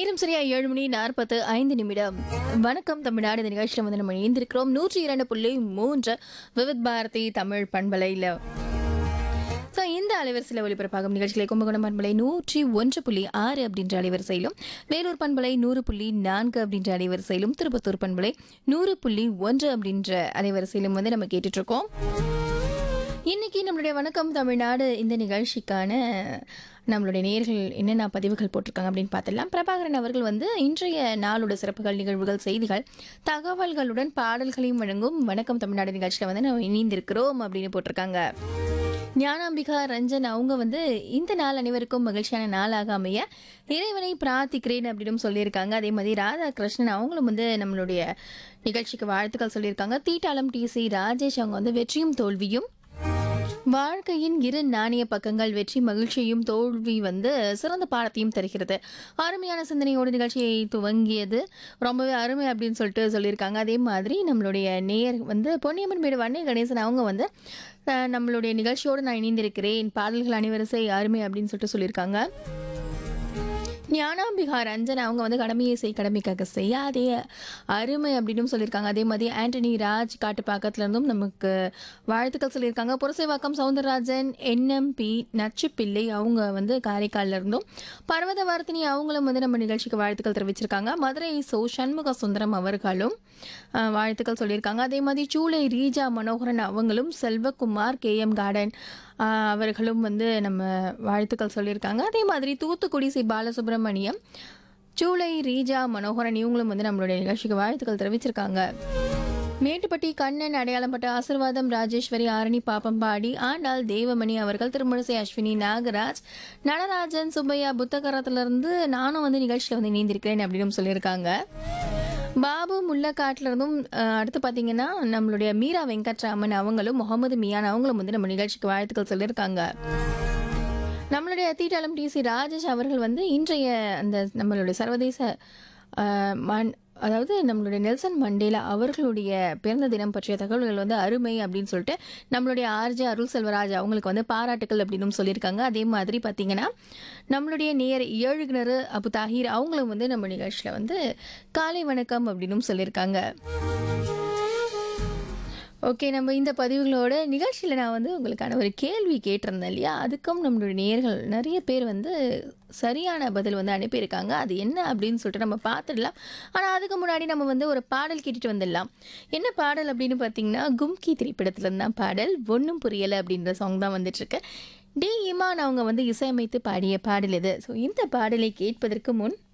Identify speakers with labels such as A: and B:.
A: நேரம் சரியா ஏழு மணி நாற்பத்து ஐந்து நிமிடம் வணக்கம் தமிழ்நாடு இந்த நிகழ்ச்சியில் வந்து நம்ம இணைந்திருக்கிறோம் நூற்றி இரண்டு புள்ளி மூன்று விவித் பாரதி தமிழ் பண்பலையில் ஸோ இந்த அலைவரிசையில் ஒளிபரப்பாகும் நிகழ்ச்சிகளை கும்பகோணம் பண்பலை நூற்றி ஒன்று புள்ளி ஆறு அப்படின்ற அலைவரிசையிலும் வேலூர் பண்பலை நூறு புள்ளி நான்கு அப்படின்ற அலைவரிசையிலும் திருப்பத்தூர் பண்பலை நூறு புள்ளி ஒன்று அப்படின்ற அலைவரிசையிலும் வந்து நம்ம கேட்டுட்டு இருக்கோம் இன்னைக்கு நம்மளுடைய வணக்கம் தமிழ்நாடு இந்த நிகழ்ச்சிக்கான நம்மளுடைய நேர்கள் என்னென்ன பதிவுகள் போட்டிருக்காங்க அப்படின்னு பார்த்துடலாம் பிரபாகரன் அவர்கள் வந்து இன்றைய நாளோட சிறப்புகள் நிகழ்வுகள் செய்திகள் தகவல்களுடன் பாடல்களையும் வழங்கும் வணக்கம் தமிழ்நாடு நிகழ்ச்சியில் வந்து நம்ம இணைந்திருக்கிறோம் அப்படின்னு போட்டிருக்காங்க ஞானாம்பிகா ரஞ்சன் அவங்க வந்து இந்த நாள் அனைவருக்கும் மகிழ்ச்சியான நாளாக அமைய இறைவனை பிரார்த்திக்கிறேன் அப்படின்னு சொல்லியிருக்காங்க அதே மாதிரி ராதாகிருஷ்ணன் அவங்களும் வந்து நம்மளுடைய நிகழ்ச்சிக்கு வாழ்த்துக்கள் சொல்லியிருக்காங்க தீட்டாளம் டிசி ராஜேஷ் அவங்க வந்து வெற்றியும் தோல்வியும் வாழ்க்கையின் இரு நாணய பக்கங்கள் வெற்றி மகிழ்ச்சியும் தோல்வி வந்து சிறந்த பாடத்தையும் தருகிறது அருமையான சிந்தனையோடு நிகழ்ச்சியை துவங்கியது ரொம்பவே அருமை அப்படின்னு சொல்லிட்டு சொல்லியிருக்காங்க அதே மாதிரி நம்மளுடைய நேயர் வந்து பொன்னியம்மன் மேடு வண்ணை கணேசன் அவங்க வந்து அஹ், நம்மளுடைய நிகழ்ச்சியோடு நான் இணைந்திருக்கிறேன் பாடல்கள் அனைவரிசை அருமை அப்படின்னு சொல்லிட்டு சொல்லியிருக்காங்க ஞானாம்பிகா ரஞ்சன் அவங்க வந்து கடமையை செய் கடமைக்காக செய்யாதே அருமை அப்படின்னு சொல்லியிருக்காங்க அதே மாதிரி ஆண்டனி ராஜ் காட்டுப்பாக்கத்துல இருந்தும் நமக்கு வாழ்த்துக்கள் சொல்லியிருக்காங்க புரசைவாக்கம் சவுந்தரராஜன் என்எம்பி நச்சுப்பிள்ளை அவங்க வந்து காரைக்கால்ல இருந்தும் பர்வத வார்த்தினி அவங்களும் வந்து நம்ம நிகழ்ச்சிக்கு வாழ்த்துக்கள் தெரிவிச்சிருக்காங்க மதுரை சோ சண்முக சுந்தரம் அவர்களும் அஹ், வாழ்த்துக்கள் சொல்லியிருக்காங்க அதே மாதிரி சூளை ரீஜா மனோகரன் அவங்களும் செல்வகுமார் கே எம் கார்டன் ஆஹ் அவர்களும் வந்து நம்ம வாழ்த்துக்கள் சொல்லியிருக்காங்க அதே மாதிரி தூத்துக்குடி சி பாலசுப்ரமணியம் ஜூலை ரீஜா மனோகரன் இவங்களும் வந்து நம்மளுடைய நிகழ்ச்சிக்கு வாழ்த்துக்கள் தெரிவிச்சிருக்காங்க மேட்டுப்பட்டி கண்ணன் அடையாளப்பட்ட ஆசிர்வாதம் ராஜேஸ்வரி ஆரணி பாப்பம்பாடி ஆண்டாள் தேவமணி அவர்கள் திருமுழுசை அஸ்வினி நாகராஜ் நடராஜன் சுப்பையா புத்தகரத்திலிருந்து நானும் வந்து நிகழ்ச்சியில் வந்து இணைந்திருக்கிறேன் அப்படின்னு சொல்லியிருக்காங்க பாபு முல்லக்காட்டுல இருந்தும் அஹ், அடுத்து பார்த்தீங்கன்னா நம்மளுடைய மீரா வெங்கட்ராமன் அவங்களும் முகமது மியான் அவங்களும் வந்து நம்ம நிகழ்ச்சிக்கு வாழ்த்துக்கள் சொல்லியிருக்காங்க நம்மளுடைய தீட்டாளம் டிசி ராஜேஷ் அவர்கள் வந்து இன்றைய அந்த நம்மளுடைய சர்வதேச அஹ், மண் அதாவது நம்மளுடைய நெல்சன் மண்டேலா அவர்களுடைய பிறந்த தினம் பற்றிய தகவல்கள் வந்து அருமை அப்படின்னு சொல்லிட்டு நம்மளுடைய ஆர்ஜே அருள் செல்வராஜ் அவங்களுக்கு வந்து பாராட்டுக்கள் அப்படின்னு சொல்லியிருக்காங்க அதே மாதிரி பார்த்தீங்கன்னா நம்மளுடைய நேர் ஏழு கிணறு அபு தாஹீர் அவங்களும் வந்து நம்ம நிகழ்ச்சியில் வந்து காலை வணக்கம் அப்படின்னு சொல்லியிருக்காங்க ஓகே நம்ம இந்த பதிவுகளோட நிகழ்ச்சியில் நான் வந்து உங்களுக்கான ஒரு கேள்வி கேட்டிருந்தேன் இல்லையா அதுக்கும் நம்மளுடைய நேர்கள் நிறைய பேர் வந்து சரியான பதில் வந்து அனுப்பியிருக்காங்க அது என்ன அப்படின்னு சொல்லிட்டு நம்ம பார்த்துடலாம் ஆனால் அதுக்கு முன்னாடி நம்ம வந்து ஒரு பாடல் கேட்டுட்டு வந்துடலாம் என்ன பாடல் அப்படின்னு பார்த்தீங்கன்னா கும்கி திரைப்படத்துல தான் பாடல் ஒன்றும் புரியலை அப்படின்ற சாங் தான் வந்துட்டுருக்கு டி இமான் அவங்க வந்து இசையமைத்து பாடிய பாடல் இது ஸோ இந்த பாடலை கேட்பதற்கு முன்